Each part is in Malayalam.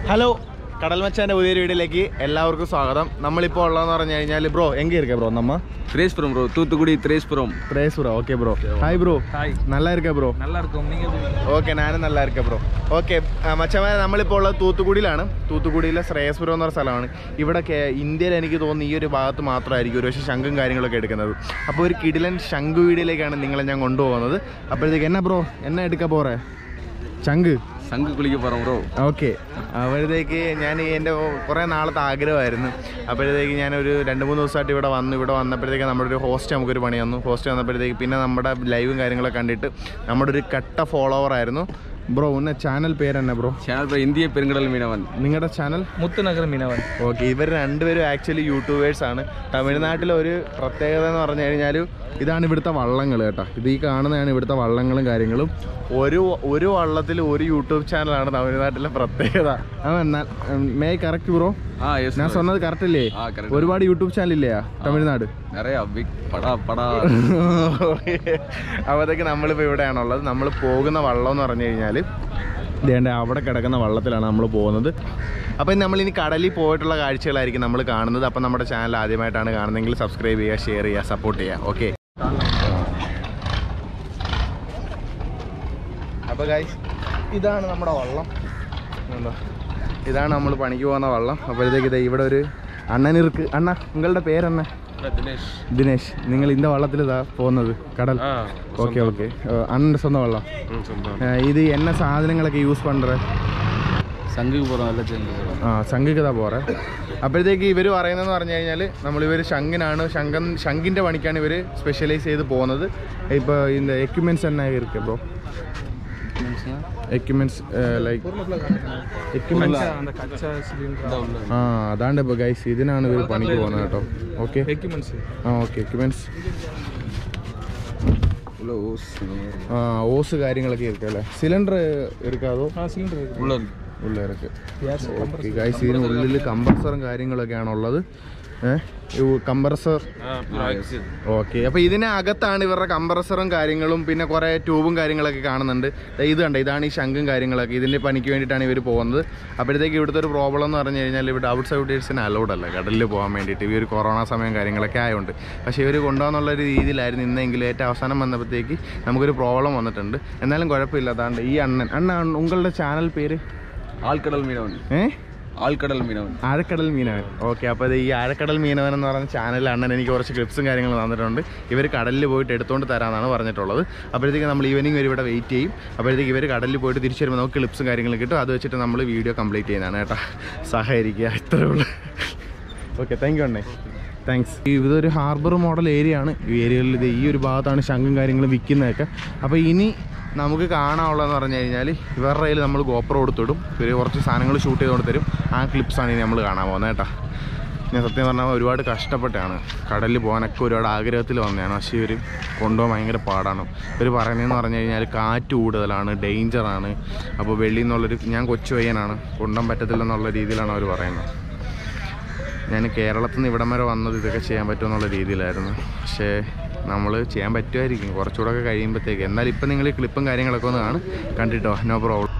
ഹലോ കടൽ മച്ചാൻ്റെ പുതിയൊരു വീഡിയോയിലേക്ക് എല്ലാവർക്കും സ്വാഗതം നമ്മളിപ്പോൾ ഉള്ളതെന്ന് പറഞ്ഞു കഴിഞ്ഞാൽ ബ്രോ എங்கே இருக்க ப்ரோ நம்ம திரேஸ்புரம் ப்ரோ தூத்துக்குடி திரேஸ்புரம் ത്രേസുറ okay bro hi bro hi நல்லா இருக்க ബ്രോ நல்லா இருக்கும் நீங்க எப்படி ഓക്കെ ഞാനും നല്ല ഇരിക്കാം ബ്രോ ഓക്കെ മച്ചമാരെ നമ്മളിപ്പോൾ ഉള്ളത് തൂത്തുക്കുടിയിലാണ് തൂത്തുക്കുടിയിലെ ശ്രേയസ്പുരം എന്ന് പറഞ്ഞ സ്ഥലമാണ് ഇവിടെ കേ- ഇന്ത്യയിൽ എനിക്ക് തോന്നുന്നു ഈ ഒരു ഭാഗത്ത് മാത്രമായിരിക്കും ഒരു പക്ഷേ ശംഖും കാര്യങ്ങളൊക്കെ എടുക്കുന്നത് അപ്പോൾ ഒരു കിടിലൻ ശംഖു വീടിലേക്കാണ് നിങ്ങളെ ഞാൻ കൊണ്ടുപോകുന്നത് അപ്പോഴത്തേക്ക് എന്നാ ബ്രോ എന്നാ എടുക്കാൻ പോറേ ശംഖ് சங்கு குளிக்க போறோம் ப்ரோ ഓക്കെ അപ്പോഴത്തേക്ക് ഞാൻ എൻ്റെ കുറേ നാളത്തെ ആഗ്രഹമായിരുന്നു അപ്പോഴത്തേക്ക് ഞാനൊരു രണ്ട് മൂന്ന് ദിവസമായിട്ട് ഇവിടെ വന്നു ഇവിടെ വന്നപ്പോഴത്തേക്ക് നമ്മുടെ ഒരു ഹോസ്റ്റ് നമുക്കൊരു പണി തന്നു ഹോസ്റ്റ് വന്നപ്പോഴത്തേക്ക് പിന്നെ നമ്മുടെ ലൈവും കാര്യങ്ങളൊക്കെ കണ്ടിട്ട് നമ്മുടെ ഒരു കട്ട ഫോളോവർ ആയിരുന്നു ബ്രോ ഉന്ന ചാനൽ പേരെന്നെ ബ്രോ சேனல் பேர் இந்திய பெருங்கடல் மீனவன் നിങ്ങളുടെ ചാനൽ முத்துநகர் மீனவன் ഓക്കെ ഇവർ രണ്ടുപേരും ആക്ച്വലി യൂട്യൂബേഴ്സ് ആണ് തമിഴ്നാട്ടിലെ ഒരു പ്രത്യേകത എന്ന് പറഞ്ഞു കഴിഞ്ഞാൽ ഇതാണ് ഇവിടുത്തെ വള്ളങ്ങൾ കേട്ടോ ഇത് ഈ കാണുന്നതാണ് ഇവിടുത്തെ വള്ളങ്ങളും കാര്യങ്ങളും ഒരു ഒരു വള്ളത്തിൽ ഒരു യൂട്യൂബ് ചാനലാണ് തമിഴ്നാട്ടിലെ പ്രത്യേകത മേ കറക്റ്റ് ബ്രോ ஆ எஸ் ഞാൻ சொன்னது കറക്റ്റ് അല്ലേ ஆ கரெக்ட் ഒരുപാട് യൂട്യൂബ് ചാനൽ ഇല്ലേ തമിഴ്നാട് நிறைய பிக் படா படா അപ്പോഴത്തേക്ക് നമ്മളിപ്പോൾ ഇവിടെയാണുള്ളത് നമ്മൾ പോകുന്ന വള്ളം എന്ന് പറഞ്ഞു കഴിഞ്ഞാൽ ഇതേണ്ട അവിടെ കിടക്കുന്ന വള്ളത്തിലാണ് നമ്മൾ പോകുന്നത് അപ്പം നമ്മളിനി കടലിൽ പോയിട്ടുള്ള കാഴ്ചകളായിരിക്കും നമ്മൾ കാണുന്നത് അപ്പം നമ്മുടെ ചാനൽ ആദ്യമായിട്ടാണ് കാണുന്നതെങ്കിൽ സബ്സ്ക്രൈബ് ചെയ്യുക ഷെയർ ചെയ്യുക സപ്പോർട്ട് ചെയ്യുക ഓക്കെ അപ്പോൾ ഗൈസ് ഇതാണ് നമ്മുടെ വള്ളം കണ്ടോ? ഇതാണ് നമ്മൾ പണിക്ക് പോകുന്ന വള്ളം അപ്പോഴത്തേക്ക് ഇത് ഇവിടെ ഒരു അണ്ണനിർക്ക് അണ്ണ നിങ്ങളുടെ പേരെന്നെ தினேஷ் ദിനേശ് നിങ്ങൾ ഇന്ന വള്ളത്തിൽ ഇതാ പോകുന്നത് കടൽ ஆ ഓക്കെ ഓക്കെ അണ്ണൻ്റെ സ്വന്തം വള്ളം சொந்தம் ഏ, ഇത് എന്ന സാധനങ്ങളൊക്കെ യൂസ് പண்ற சங்குக்கு போறோம் எல்லாம் சேர்ந்து போறோம் ആ ശംഖിക്കതാ പോറെ അപ്പോഴത്തേക്ക് ഇവർ പറയുന്നതെന്ന് പറഞ്ഞു കഴിഞ്ഞാൽ നമ്മളിവർ ശംഖിനാണ് ശംഖൻ ശംഖിൻ്റെ പണിക്കാണ് ഇവർ സ്പെഷ്യലൈസ് ചെയ്ത് പോകുന്നത് ഇപ്പോൾ இந்த എക്യുപ്മെൻറ്റ്സ് എന്നാ ഇருக்கு ബ്രോ എക്യുപ്മെൻറ്റ്സ് ലൈക്ക് എക്യുപ്മെൻറ്റ്സ് அந்த கச்சா சிலிண்டர் ആ അതാണ്ട് ഇപ്പോൾ ഗൈസ് ഇതിനാണ് ഇവർ പണിക്ക് പോകുന്നത് കേട്ടോ ഓക്കെ எக்யூப்மெண்ட்ஸ் ആ ഓക്കെ എക്യുപ്മെൻറ്റ്സ് உள்ள ஓஸ் ആ ഓസ് കാര്യങ്ങളൊക്കെ ഇരിക്കും അല്ലേ സിലിണ്ടർ ഇരിക്കാതോ ஆ சிலிண்டர் உள்ள ഉള്ള ഇറക്ക് ഓക്കെ ഗൈസ് ഇതിന് ഉള്ളിൽ കംപ്രസറും കാര്യങ്ങളൊക്കെയാണ് ഉള്ളത് ഏഹ് കംപ്രസർ ഓക്കെ അപ്പോൾ ഇതിനകത്താണ് ഇവരുടെ കംപ്രസറും കാര്യങ്ങളും പിന്നെ കുറേ ട്യൂബും കാര്യങ്ങളൊക്കെ കാണുന്നുണ്ട് ദേ ഇത് കണ്ട ഇതാണ് ഈ ശംഖും കാര്യങ്ങളൊക്കെ ഇതിൻ്റെ പണിക്ക് വേണ്ടിയിട്ടാണ് ഇവർ പോകുന്നത് അപ്പോഴത്തേക്ക് ഇവിടുത്തെ ഒരു പ്രോബ്ലം എന്ന് പറഞ്ഞു കഴിഞ്ഞാൽ ഇവിടെ ഔട്ട് സൈഡേഴ്സിന് അലൗഡ് അല്ല കടലിൽ പോകാൻ വേണ്ടിയിട്ട് ഈ ഒരു കൊറോണ സമയം കാര്യങ്ങളൊക്കെ ആയതുകൊണ്ട് പക്ഷേ ഇവർ കൊണ്ടുപോകാന്നുള്ള ഒരു രീതിയിലായിരുന്നു ഇന്നെങ്കിലും ഏറ്റവും അവസാനം വന്നപ്പോഴത്തേക്ക് നമുക്കൊരു പ്രോബ്ലം വന്നിട്ടുണ്ട് എന്നാലും കുഴപ്പമില്ല അതാണ്ട് ഈ അണ്ണൻ അണ്ണ ഉങ്ങളുടെ ചാനൽ പേര് ஆழ்கடல் மீனவன் ഏഹ് ஆழ்கடல் மீனவன் ആഴക്കടൽ മീനവൻ ഓക്കെ അപ്പോൾ ഈ ആഴക്കടൽ മീനവൻ എന്ന് പറയുന്ന ചാനലിൽ അണ്ണൻ എനിക്ക് കുറച്ച് ക്ലിപ്സും കാര്യങ്ങളും തന്നിട്ടുണ്ട് ഇവർ കടലിൽ പോയിട്ട് എടുത്തുകൊണ്ട് തരാമെന്നാണ് പറഞ്ഞിട്ടുള്ളത് അപ്പോഴത്തേക്ക് നമ്മൾ ഈവനിങ് വരെ ഇവിടെ വെയിറ്റ് ചെയ്യും അപ്പോഴത്തേക്ക് ഇവർ കടലിൽ പോയിട്ട് തിരിച്ചു വരുമ്പോൾ നമുക്ക് ക്ലിപ്സും കാര്യങ്ങളും കിട്ടും അത് വെച്ചിട്ട് നമ്മൾ വീഡിയോ കംപ്ലീറ്റ് ചെയ്യുന്നതാണ് കേട്ടോ സഹകരിക്കുക ഇത്രേ ഉള്ളൂ ഓക്കെ താങ്ക് യു അണ്ണേ താങ്ക്സ് ഇതൊരു ഹാർബർ മോഡൽ ഏരിയ ആണ് ഈ ഏരിയയിൽ ഇത് ഈ ഒരു ഭാഗത്താണ് ശംഖും കാര്യങ്ങളും വിൽക്കുന്നതൊക്കെ അപ്പോൾ ഇനി നമുക്ക് കാണാനുള്ളതെന്ന് പറഞ്ഞു കഴിഞ്ഞാൽ ഇവരുടെ കയ്യിൽ നമ്മൾ ഗോപ്രോ കൊടുത്തിടും ഇവർ കുറച്ച് സാധനങ്ങൾ ഷൂട്ട് ചെയ്തുകൊണ്ട് തരും ആ ക്ലിപ്സാണ് ഇനി നമ്മൾ കാണാൻ പോകുന്നത് കേട്ടോ ഞാൻ സത്യം പറഞ്ഞാൽ ഒരുപാട് കഷ്ടപ്പെട്ടാണ് കടലിൽ പോകാനൊക്കെ ഒരുപാട് ആഗ്രഹത്തിൽ വന്നതാണ് പക്ഷേ ഇവർ കൊണ്ടുപോകാൻ ഭയങ്കര പാടാണ് ഇവർ പറയുന്നതെന്ന് പറഞ്ഞു കഴിഞ്ഞാൽ കാറ്റ് കൂടുതലാണ് ഡേഞ്ചറാണ് അപ്പോൾ വെളിയിൽ നിന്നുള്ളൊരു ഞാൻ കൊച്ചു പയ്യനാണ് കൊണ്ടുപോകാൻ പറ്റത്തില്ലെന്നുള്ള രീതിയിലാണ് അവർ പറയുന്നത് ഞാൻ കേരളത്തിൽ നിന്ന് ഇവിടം വരെ വന്നത് ഇതൊക്കെ ചെയ്യാൻ പറ്റുമെന്നുള്ള രീതിയിലായിരുന്നു പക്ഷേ നമ്മൾ ചെയ്യാൻ പറ്റുമായിരിക്കും കുറച്ചുകൂടെ ഒക്കെ കഴിയുമ്പോഴത്തേക്ക് എന്നാൽ ഇപ്പം നിങ്ങൾ ഈ ക്ലിപ്പും കാര്യങ്ങളൊക്കെ ഒന്ന് കാണും കണ്ടിട്ടോ നോ പ്രോബ്ലം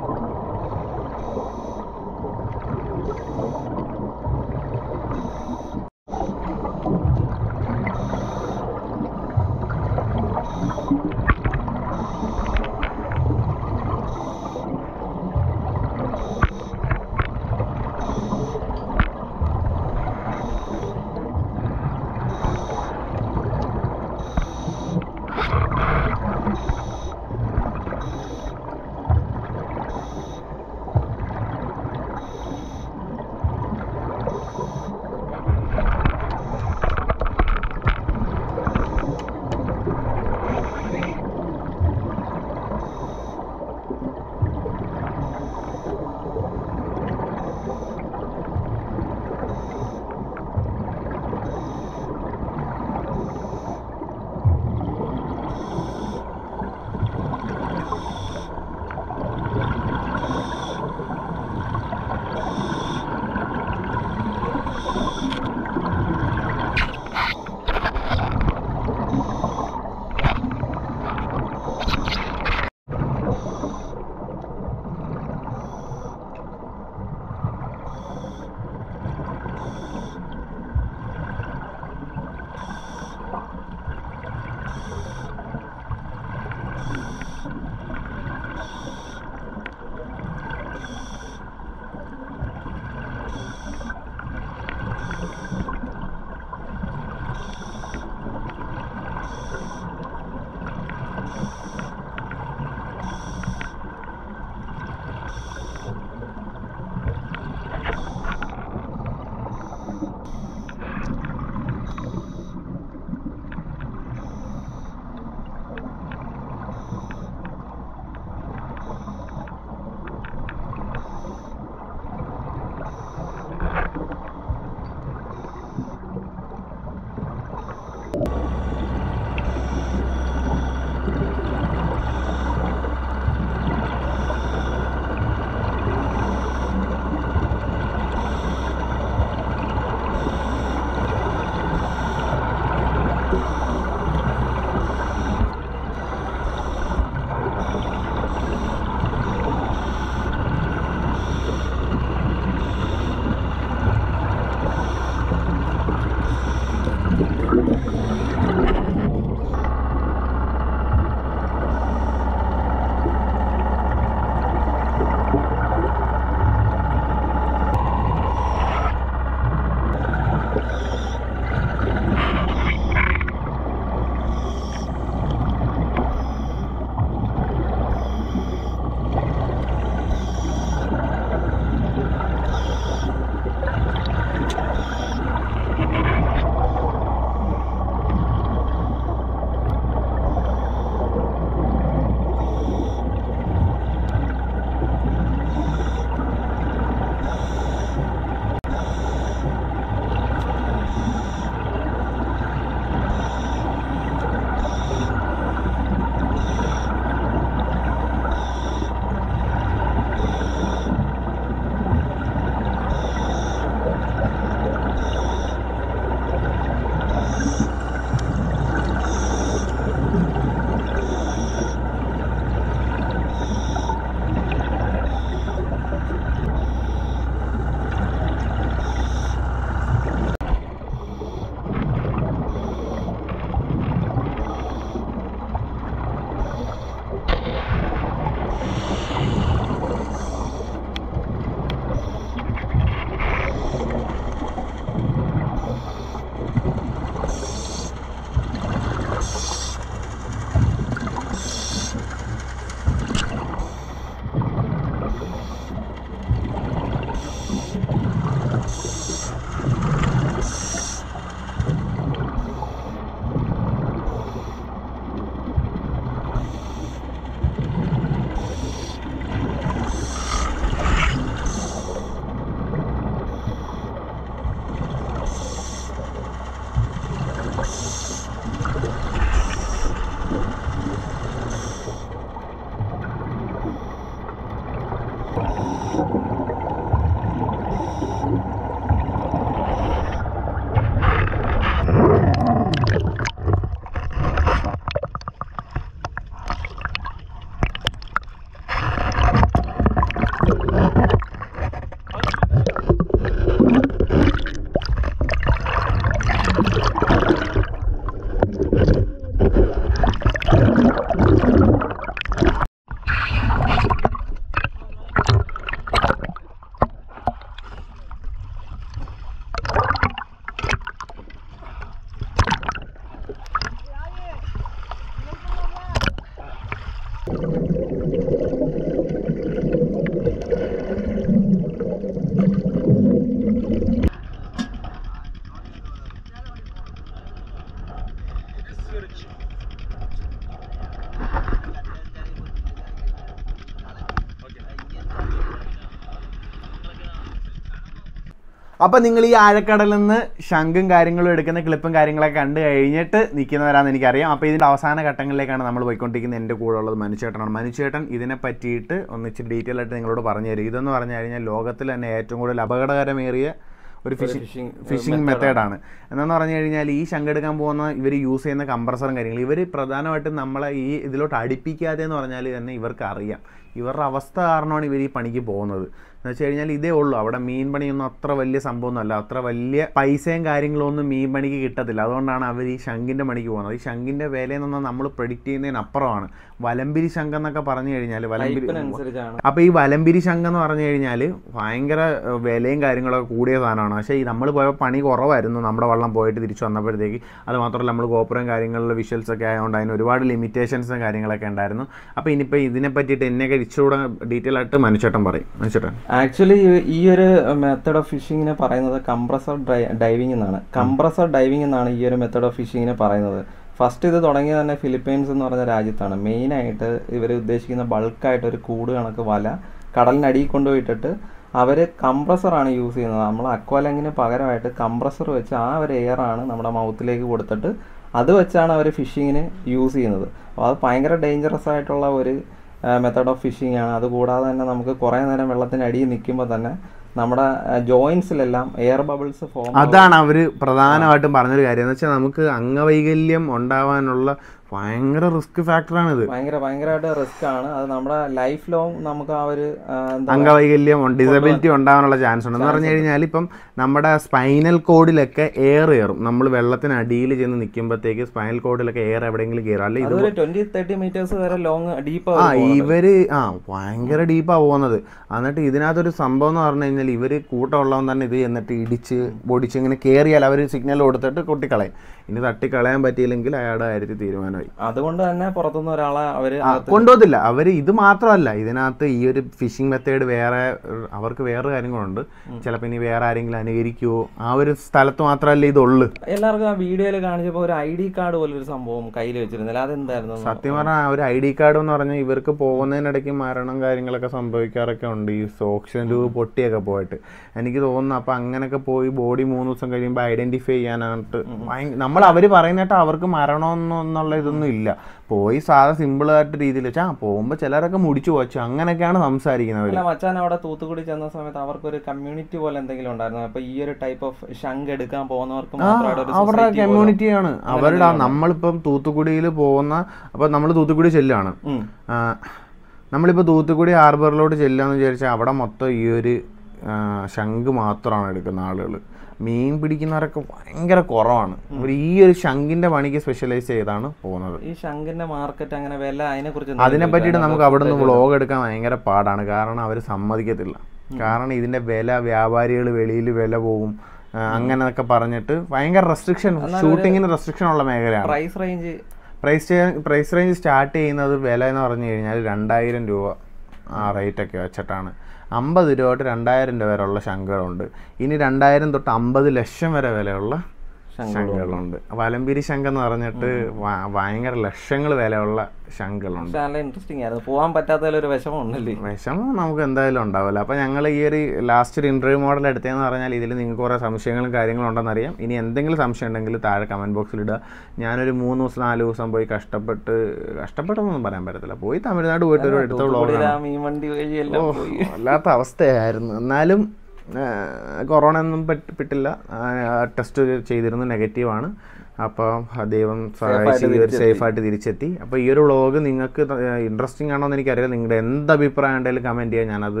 അപ്പം നിങ്ങൾ ഈ ആഴക്കടലിൽ നിന്ന് ശംഖും കാര്യങ്ങളും എടുക്കുന്ന ക്ലിപ്പും കാര്യങ്ങളൊക്കെ കണ്ടു കഴിഞ്ഞിട്ട് നിൽക്കുന്നവരാന്ന് എനിക്കറിയാം അപ്പോൾ ഇതിൻ്റെ അവസാന ഘട്ടങ്ങളിലേക്കാണ് നമ്മൾ പോയിക്കൊണ്ടിരിക്കുന്നത് എൻ്റെ കൂടെ ഉള്ളത് മനുചേട്ടനാണ് മനുചേട്ടൻ ഇതിനെ പറ്റിയിട്ട് ഒന്ന് ഇച്ചിരി ഡീറ്റെയിൽ ആയിട്ട് നിങ്ങളോട് പറഞ്ഞു തരും ഇതെന്ന് പറഞ്ഞു കഴിഞ്ഞാൽ ലോകത്തിൽ തന്നെ ഏറ്റവും കൂടുതൽ അപകടകരമേറിയ ഒരു ഫിഷിംഗ് fishing, ഫിഷിംഗ് മെത്തേഡാണ് എന്നു പറഞ്ഞു കഴിഞ്ഞാൽ ഈ ശങ്കെടുക്കാൻ പോകുന്ന ഇവർ യൂസ് ചെയ്യുന്ന കംപ്രസറും കാര്യങ്ങളും ഇവർ പ്രധാനമായിട്ടും നമ്മളെ ഈ ഇതിലോട്ട് അടുപ്പിക്കാതെ എന്ന് പറഞ്ഞാൽ തന്നെ ഇവർക്ക് അറിയാം ഇവരുടെ അവസ്ഥ കാരണമാണ് ഇവർ ഈ പണിക്ക് പോകുന്നത് എന്ന് വെച്ച് കഴിഞ്ഞാൽ ഇതേ ഉള്ളൂ അവിടെ മീൻ പണിയൊന്നും അത്ര വലിയ സംഭവമൊന്നുമല്ല അത്ര വലിയ പൈസയും കാര്യങ്ങളും ഒന്നും മീൻ പണിക്ക് കിട്ടത്തില്ല അതുകൊണ്ടാണ് അവർ ഈ ശംഖിൻ്റെ പണിക്ക് പോകുന്നത് ഈ ശംഖിൻ്റെ വിലയെന്ന് പറഞ്ഞാൽ നമ്മൾ പ്രഡിക്റ്റ് ചെയ്യുന്നതിന് അപ്പുറമാണ് വലമ്പിരി ശംഖ് എന്നൊക്കെ പറഞ്ഞു കഴിഞ്ഞാൽ വലമ്പിരി ടൈപ്പിനനുസരിച്ചാണ് അപ്പോൾ ഈ വലമ്പിരി ശംഖ് എന്ന് പറഞ്ഞു കഴിഞ്ഞാൽ ഭയങ്കര ഏഹ്, വിലയും കാര്യങ്ങളൊക്കെ കൂടിയ സാധനമാണ് പക്ഷേ ഈ നമ്മൾ പോയപ്പോൾ പണി കുറവായിരുന്നു നമ്മുടെ വള്ളം പോയിട്ട് തിരിച്ചു വന്നപ്പോഴത്തേക്ക് അത് മാത്രമല്ല നമ്മൾ ഗോപുരം കാര്യങ്ങളിലെ വിഷ്വൽസ് ഒക്കെ ആയതുകൊണ്ട് അതിന് ഒരുപാട് ലിമിറ്റേഷൻസും കാര്യങ്ങളൊക്കെ ഉണ്ടായിരുന്നു അപ്പോൾ ഇനിയിപ്പോൾ ഇതിനെ പറ്റിയിട്ട് എന്നെയൊക്കെ ഇച്ചിരൂടെ ഡീറ്റെയിൽ ആയിട്ട് മനുച്ചേട്ടൻ പറയും മനുച്ചേട്ടൻ ആക്ച്വലി ഈ ഒരു മെത്തേഡ് ഓഫ് ഫിഷിങ്ങിനെ പറയുന്നത് കംപ്രസർ ഡൈവിംഗ് എന്നാണ് കംപ്രസർ ഡൈവിംഗ് എന്നാണ് ഈ ഒരു മെത്തേഡ് ഓഫ് ഫിഷിങ്ങിനെ പറയുന്നത് ഫസ്റ്റ് ഇത് തുടങ്ങിയത് തന്നെ ഫിലിപ്പീൻസ് എന്ന് പറഞ്ഞ രാജ്യത്താണ് മെയിനായിട്ട് ഇവർ ഉദ്ദേശിക്കുന്ന ബൾക്കായിട്ട് ഒരു കൂട് കണക്ക് വല കടലിനടിയിൽ കൊണ്ടുപോയിട്ടിട്ട് അവർ കംപ്രസറാണ് യൂസ് ചെയ്യുന്നത് നമ്മൾ അക്വാലങ്ങിന് പകരമായിട്ട് കംപ്രസർ വെച്ച് ആ ഒരു എയറാണ് നമ്മുടെ മൗത്തിലേക്ക് കൊടുത്തിട്ട് അത് വെച്ചാണ് അവർ ഫിഷിങ്ങിന് യൂസ് ചെയ്യുന്നത് അപ്പോൾ അത് ഭയങ്കര ഡേഞ്ചറസ് ആയിട്ടുള്ള ഒരു മെത്തേഡ് ഓഫ് ഫിഷിംഗ് ആണ് അതുകൂടാതെ തന്നെ നമുക്ക് കുറേ നേരം വെള്ളത്തിനടിയിൽ നിൽക്കുമ്പോൾ തന്നെ നമ്മുടെ ജോയിൻസിലെല്ലാം എയർ ബബിൾസ് ഫോം അതാണ് അവർ പ്രധാനമായിട്ടും പറഞ്ഞൊരു കാര്യം എന്ന് വെച്ചാൽ നമുക്ക് അംഗവൈകല്യം ഉണ്ടാവാനുള്ള ഭയങ്കര റിസ്ക് ഫാക്ടറാണിത് ഭയങ്കര ഭയങ്കരമായിട്ട് റിസ്ക് ആണ് അത് നമ്മുടെ ലൈഫ് ലോങ് നമുക്ക് ആ ഒരു ആ, എന്താ അംഗവൈകല്യം ഡിസബിലിറ്റി ഉണ്ടാകാനുള്ള ചാൻസ് ഉണ്ട് എന്ന് പറഞ്ഞു കഴിഞ്ഞാൽ ഇപ്പം നമ്മുടെ സ്പൈനൽ കോഡിലൊക്കെ എയർ കയറും നമ്മൾ വെള്ളത്തിനടിയിൽ ചെന്ന് നിൽക്കുമ്പോഴത്തേക്ക് സ്പൈനൽ കോഡിലൊക്കെ എയർ എവിടെയെങ്കിലും കയറും അല്ലെ ഇത് അതൊരു ട്വന്റി തേർട്ടി മീറ്റേഴ്സ് വരെ ലോങ് ഡീപ്പ് ആ ഇവര് ആ ഭയങ്കര ഡീപ്പാ പോകുന്നത് എന്നിട്ട് ഇതിനകത്തൊരു സംഭവം എന്ന് പറഞ്ഞു കഴിഞ്ഞാൽ ഇവര് കൂട്ടമുള്ളവൻ തന്നെ ഇത് എന്നിട്ട് ഇടിച്ച് പൊടിച്ച് ഇങ്ങനെ കയറിയാൽ അവർ സിഗ്നൽ കൊടുത്തിട്ട് കൊട്ടിക്കളയും ഇനി തട്ടിക്കളയാൻ പറ്റിയില്ലെങ്കിൽ അയാളുടെ കാര്യത്തിൽ തീരുമാനമായി അതുകൊണ്ട് തന്നെ പുറത്തുനിന്ന് ഒരാളെ അവര് ആ, കൊണ്ടുപോകത്തില്ല അവർ ഇത് മാത്രമല്ല ഇതിനകത്ത് ഈ ഒരു ഫിഷിംഗ് മെത്തേഡ് വേറെ ഏഹ്, അവർക്ക് വേറെ കാര്യങ്ങളുണ്ട് ചിലപ്പോൾ ഇനി വേറെ ആരെങ്കിലും അനുകരിക്കുവോ ആ ഒരു സ്ഥലത്ത് മാത്രമല്ല ഇതുള്ളു എല്ലാവർക്കും ആ വീഡിയോയിൽ കാണിച്ചപ്പോൾ ഒരു ഐ ഡി കാർഡ് പോലെ ഒരു സംഭവം കയ്യിൽ വെച്ചിരുന്നില്ല അതെന്തായിരുന്നു സത്യം പറഞ്ഞാൽ ഒരു ഐ ഡി കാർഡ് എന്ന് പറഞ്ഞാൽ ഇവർക്ക് പോകുന്നതിനിടയ്ക്ക് മരണം കാര്യങ്ങളൊക്കെ സംഭവിക്കാറൊക്കെ ഉണ്ട് ഈ ഓക്സിജൻ ട്യൂബ് പൊട്ടിയൊക്കെ പോയിട്ട് എനിക്ക് തോന്നുന്നു അപ്പം അങ്ങനെയൊക്കെ പോയി ബോഡി മൂന്ന് ദിവസം കഴിയുമ്പോൾ ഐഡന്റിഫൈ ചെയ്യാനായിട്ട് ഭയങ്കര നമ്മൾ അവർ പറയുന്നിട്ട് അവർക്ക് മരണമെന്നോ എന്നുള്ള ഇതൊന്നും ഇല്ല പോയി സാധാ സിമ്പിളായിട്ട് രീതിയിൽ വെച്ചാൽ ആ പോകുമ്പോൾ ചിലരൊക്കെ മുടിച്ചു പോച്ചു അങ്ങനെയൊക്കെയാണ് സംസാരിക്കുന്നവർ അല്ല മച്ചാൻ അവിടെ തൂത്തുക്കുടി ചെന്ന സമയത്ത് അവർക്കൊരു കമ്മ്യൂണിറ്റി പോലെ എന്തെങ്കിലും ഉണ്ടായിരുന്നു അപ്പൊ ഈ ഒരു ടൈപ്പ് ഓഫ് ശംഖ് എടുക്കാൻ പോകുന്നവർക്ക് മാത്രമായിട്ട് ഒരു അവരുടെ society പോലെ- കമ്മ്യൂണിറ്റിയാണ് അവരുടെ നമ്മളിപ്പം തൂത്തുക്കുടിയിൽ പോകുന്ന അപ്പം നമ്മൾ തൂത്തുക്കുടി ചെല്ലുകയാണ് ഉം. ആ, നമ്മളിപ്പോൾ തൂത്തുക്കുടി ഹാർബറിലോട്ട് ചെല്ലുകയെന്ന് വിചാരിച്ചാൽ അവിടെ മൊത്തം ഈ ഒരു ആ, ശംഖ് മാത്രമാണ് എടുക്കുന്ന ആളുകൾ മീൻ പിടിക്കുന്നവരൊക്കെ ഭയങ്കര കുറവാണ് അവർ ഈ ഒരു ശംഖിൻ്റെ പണിക്ക് സ്പെഷ്യലൈസ് ചെയ്താണ് പോകുന്നത് ഈ ശംഖിന്റെ മാർക്കറ്റ് അങ്ങനെ വില അതിനെ കുറിച്ച് അതിനെ പറ്റിയിട്ട് നമുക്ക് അവിടെ നിന്ന് വ്ളോഗ് എടുക്കാൻ ഭയങ്കര പാടാണ് കാരണം അവർ സമ്മതിക്കത്തില്ല കാരണം ഇതിൻ്റെ വില വ്യാപാരികൾ വെളിയിൽ വില പോകും ആ, അങ്ങനെയൊക്കെ പറഞ്ഞിട്ട് ഭയങ്കര റെസ്ട്രിക്ഷൻ ഷൂട്ടിങ്ങിന് റെസ്ട്രിക്ഷൻ ഉള്ള മേഖലയാണ് price range price price range start ചെയ്യുന്നത് വില എന്ന് പറഞ്ഞു കഴിഞ്ഞാൽ രണ്ടായിരം രൂപ ആ റേറ്റൊക്കെ വെച്ചിട്ടാണ് അമ്പത് രൂപ തൊട്ട് രണ്ടായിരം രൂപ വരെയുള്ള ശംഖുകളുണ്ട് ഇനി രണ്ടായിരം തൊട്ട് അമ്പത് ലക്ഷം വരെ വിലയുള്ള ശംഖുകളുണ്ട് വലമ്പിരി ശംഖ് എന്ന് പറഞ്ഞിട്ട് ഭ- ഭയങ്കര ലക്ഷങ്ങൾ വിലയുള്ള ശംഖുകളുണ്ട് പക്ഷെ നല്ല ഇൻട്രസ്റ്റിംഗ് ആയിരുന്നു പോകാൻ പറ്റാത്തതിൽ ഒരു വിഷമം ഉണ്ടല്ലേ വിഷമം നമുക്ക് എന്തായാലും ഉണ്ടാവില്ല അപ്പോൾ ഞങ്ങൾ ഈ ഒരു ലാസ്റ്റ് ഒരു ഇൻ്റർവ്യൂ മോഡൽ എടുത്തതെന്ന് പറഞ്ഞാൽ ഇതിൽ നിങ്ങൾക്ക് കുറേ സംശയങ്ങളും കാര്യങ്ങളും ഉണ്ടെന്ന് അറിയാം ഇനി എന്തെങ്കിലും സംശയം ഉണ്ടെങ്കിൽ താഴെ കമൻറ്റ് ബോക്സിൽ ഇടുക ഞാനൊരു മൂന്ന് ദിവസം നാല് ദിവസം പോയി കഷ്ടപ്പെട്ട് കഷ്ടപ്പെട്ടൊന്നും പറയാൻ പറ്റത്തില്ല പോയി തമിഴ്നാട് പോയിട്ട് ഒരു എടുത്ത വ്ളോഗ് ആ മീൻ വണ്ടി വഴി എല്ലാം പോയി വല്ലാത്ത അവസ്ഥയായിരുന്നു എന്നാലും ആ, കൊറോണ ഒന്നും പറ്റി- പെട്ടില്ല ടെസ്റ്റ് ചെയ്തിരുന്നു നെഗറ്റീവാണ് അപ്പോൾ ദൈവം സഹായിച്ച് ഈ ഒരു സേഫായിട്ട് തിരിച്ചെത്തി അപ്പോൾ ഈ ഒരു വ്ളോഗ് നിങ്ങൾക്ക് ഇൻട്രസ്റ്റിംഗ് ആണോ എന്ന് എനിക്കറിയില്ല നിങ്ങളുടെ എന്ത് അഭിപ്രായം ഉണ്ടെങ്കിലും കമൻറ്റ് ചെയ്യാം ഞാനത്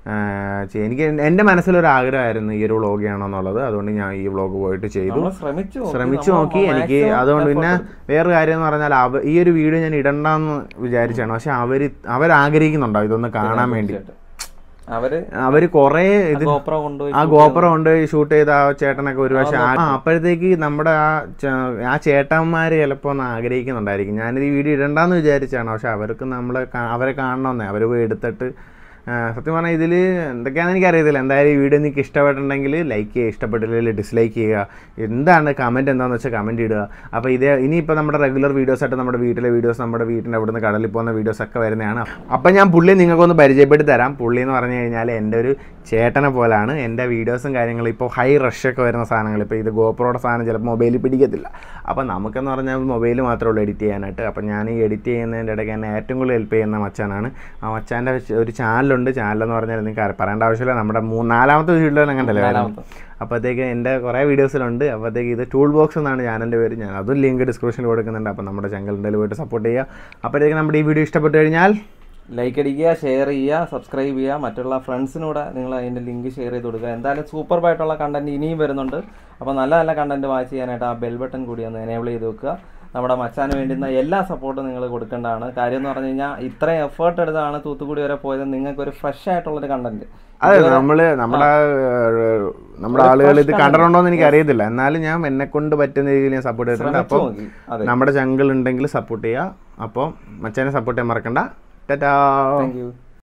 ആ, ചെയ്യ- എനിക്ക് എൻ്റെ മനസ്സിലൊരു ആഗ്രഹമായിരുന്നു ഈ ഒരു വ്ളോഗ് ചെയ്യണമെന്നുള്ളത് അതുകൊണ്ട് ഞാൻ ഈ വ്ളോഗ് പോയിട്ട് ചെയ്തു നമ്മൾ ശ്രമിച്ചു നോക്കി. ശ്രമിച്ചു നമ്മൾ നോക്കി എനിക്ക് maximum അതുകൊണ്ട് പിന്നെ effort വേറൊരു കാര്യം എന്ന് പറഞ്ഞാൽ അവ ഈ ഒരു വീഡിയോ ഞാൻ ഇടണ്ടെന്ന് വിചാരിച്ചാണ് പക്ഷെ അവർ അവരാഗ്രഹിക്കുന്നുണ്ടോ ഇതൊന്ന് കാണാൻ വേണ്ടി തീർച്ചയായിട്ടും. അവര് അവർ കുറേ ഇത് ഗോപ്ര കൊണ്ടുപോയി ആ ഗോപുരം കൊണ്ട് ഷൂട്ട് ചെയ്ത ആ ചേട്ടനൊക്കെ ഒരു പക്ഷേ ആ അപ്പോഴത്തേക്ക് നമ്മുടെ ആ ച- ആ ചേട്ടന്മാർ ചിലപ്പോൾ ഒന്ന് ആഗ്രഹിക്കുന്നുണ്ടായിരിക്കും ഞാനിത് ഈ വീഡിയോ ഇടണ്ടെന്ന് വിചാരിച്ചാണ് പക്ഷെ അവർക്ക് നമ്മളെ കാ- അവരെ കാണണമെന്നേ അവർ പോയി എടുത്തിട്ട് ആ, സത്യം പറഞ്ഞാൽ ഇതിൽ എന്തൊക്കെയാണെന്ന് എനിക്കറിയത്തില്ല എന്തായാലും ഈ വീഡിയോ നിങ്ങൾക്ക് ഇഷ്ടപ്പെട്ടിട്ടുണ്ടെങ്കിൽ ലൈക്ക് ചെയ്യുക ഇഷ്ടപ്പെട്ടില്ലെങ്കിൽ ഡിസ്ലൈക്ക് ചെയ്യുക എന്താണ് കമൻറ്റ് എന്താണെന്ന് വെച്ചാൽ കമൻറ്റ് ഇടുക അപ്പോൾ ഇത് ഇനിയിപ്പോൾ നമ്മുടെ റെഗുലർ വീഡിയോസ് ആയിട്ട് നമ്മുടെ വീട്ടിലെ വീഡിയോസ് നമ്മുടെ വീട്ടിൻ്റെ അവിടുന്ന് കടലിൽ പോകുന്ന വീഡിയോസ് ഒക്കെ വരുന്നതാണ് അപ്പോൾ ഞാൻ പുള്ളി നിങ്ങൾക്കൊന്ന് പരിചയപ്പെടുത്തി തരാം പുള്ളി എന്ന് പറഞ്ഞു കഴിഞ്ഞാൽ എൻ്റെ ഒരു ചേട്ടനെ പോലാണ് എൻ്റെ വീഡിയോസും കാര്യങ്ങളും ഇപ്പോൾ ഹൈ റഷൊക്കെ വരുന്ന സാധനങ്ങൾ ഇപ്പോൾ ഇത് ഗോപ്രോയുടെ സാധനം ചിലപ്പോൾ മൊബൈലിൽ പിടിക്കത്തില്ല അപ്പോൾ നമുക്കെന്ന് പറഞ്ഞാൽ മൊബൈൽ മാത്രമേ ഉള്ളൂ എഡിറ്റ് ചെയ്യാനായിട്ട് അപ്പോൾ ഞാൻ ഈ എഡിറ്റ് ചെയ്യുന്നതിൻ്റെ ഇടയ്ക്ക് എന്നെ ഏറ്റവും കൂടുതൽ ഹെൽപ്പ് ചെയ്യുന്ന മച്ചാനാണ് ആ മച്ചാൻ്റെ ഒരു ചാനലുണ്ട് ചാനലെന്ന് പറഞ്ഞാൽ നിങ്ങൾക്ക് അറി- പറയേണ്ട ആവശ്യമില്ല നമ്മുടെ മൂന്ന് നാലാമത്തെ വീഡിയോയിൽ കണ്ടല്ലേ വരുന്നത് അപ്പോഴത്തേക്ക് എൻ്റെ കുറേ വീഡിയോസിലുണ്ട് അപ്പോഴത്തേക്ക് ഇത് ടൂൾ ബോക്സ് എന്നാണ് ചാനലിൻ്റെ പേര് ഞാൻ അതും ലിങ്ക് ഡിസ്ക്രിപ്ഷനിൽ കൊടുക്കുന്നുണ്ട് അപ്പോൾ നമ്മുടെ ചാനലിൻ്റെ പോയിട്ട് സപ്പോർട്ട് ചെയ്യുക അപ്പോഴത്തേക്ക് നമ്മുടെ ഈ വീഡിയോ ഇഷ്ടപ്പെട്ട് കഴിഞ്ഞാൽ ലൈക്ക് അടിക്കുക ഷെയർ ചെയ്യുക സബ്സ്ക്രൈബ് ചെയ്യുക മറ്റുള്ള ഫ്രണ്ട്സിനൂടെ നിങ്ങൾ അതിൻ്റെ ലിങ്ക് ഷെയർ ചെയ്ത് കൊടുക്കുക എന്തായാലും സൂപ്പർ ആയിട്ടുള്ള കണ്ടന്റ് ഇനിയും വരുന്നുണ്ട് അപ്പോൾ നല്ല നല്ല കണ്ടന്റ് വാച്ച് ചെയ്യാനായിട്ട് ആ ബെൽ ബട്ടൺ കൂടി ഒന്ന് എനേബിൾ ചെയ്ത് വെക്കുക നമ്മുടെ മച്ചാന് വേണ്ടുന്ന എല്ലാ സപ്പോർട്ടും നിങ്ങൾ കൊടുക്കേണ്ടതാണ് കാര്യം എന്ന് പറഞ്ഞു കഴിഞ്ഞാൽ ഇത്രയും എഫേർട്ട് എടുത്താണ് തൂത്തുക്കുടി വരെ പോയത് നിങ്ങൾക്ക് ഒരു ഫ്രഷ് ആയിട്ടുള്ളൊരു കണ്ടന്റ് അതെ നമ്മള് നമ്മുടെ ഏഹ്, നമ്മുടെ ആളുകൾ ഇത് കണ്ടിട്ടുണ്ടോ എന്ന് എനിക്ക് അറിയത്തില്ല എന്നാലും ഞാൻ എന്നെ കൊണ്ട് പറ്റുന്ന രീതിയിൽ ഞാൻ സപ്പോർട്ട് ചെയ്തിട്ടുണ്ട് അപ്പോൾ നോക്കി അതെ നമ്മുടെ ചങ്കിൾ ഉണ്ടെങ്കിൽ സപ്പോർട്ട് ചെയ്യുക അപ്പോൾ മച്ചാനെ സപ്പോർട്ട് ചെയ്യാൻ മറക്കണ്ട ടാറ്റാ താങ്ക് യു